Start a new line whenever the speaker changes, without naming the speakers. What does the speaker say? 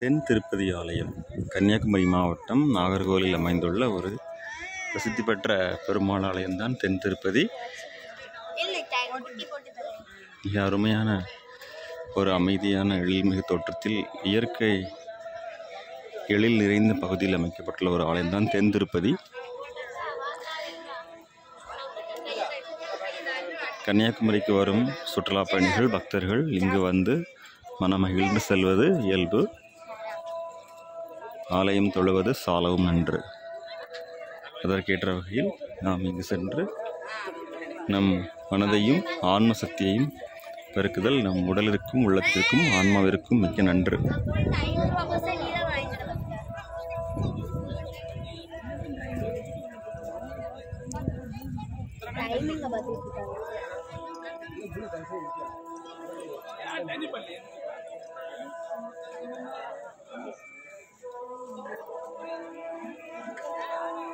தென் திருப்பதி ஆலயம் கன்னியாகுமரி மாவட்டம் நாகர்கோவிலில் அமைந்துள்ள ஒரு பிரசித்தி பெற்ற பெருமாள் ஆலயம்தான் தென் திருப்பதி மிக அருமையான ஒரு அமைதியான எழில்மிகு தோற்றத்தில் இயற்கை எழில் நிறைந்த பகுதியில் அமைக்கப்பட்டுள்ள ஒரு ஆலயம்தான் தென் திருப்பதி கன்னியாகுமரிக்கு வரும் சுற்றுலா பயணிகள் பக்தர்கள் இங்கு வந்து மனமகிழ்ந்து செல்வது இயல்பு ஆலயம் தொழுவது சாலவும் நன்று அதற்கேற்ற வகையில் நாம் இங்கு சென்று நம் மனதையும் ஆன்ம சக்தியையும் பெருக்குதல் நம் உடலிற்கும் உள்ளத்திற்கும் ஆன்மாவிற்கும் மிக்க நன்று
டைமிங்க பார்த்துட்டு இருக்காங்க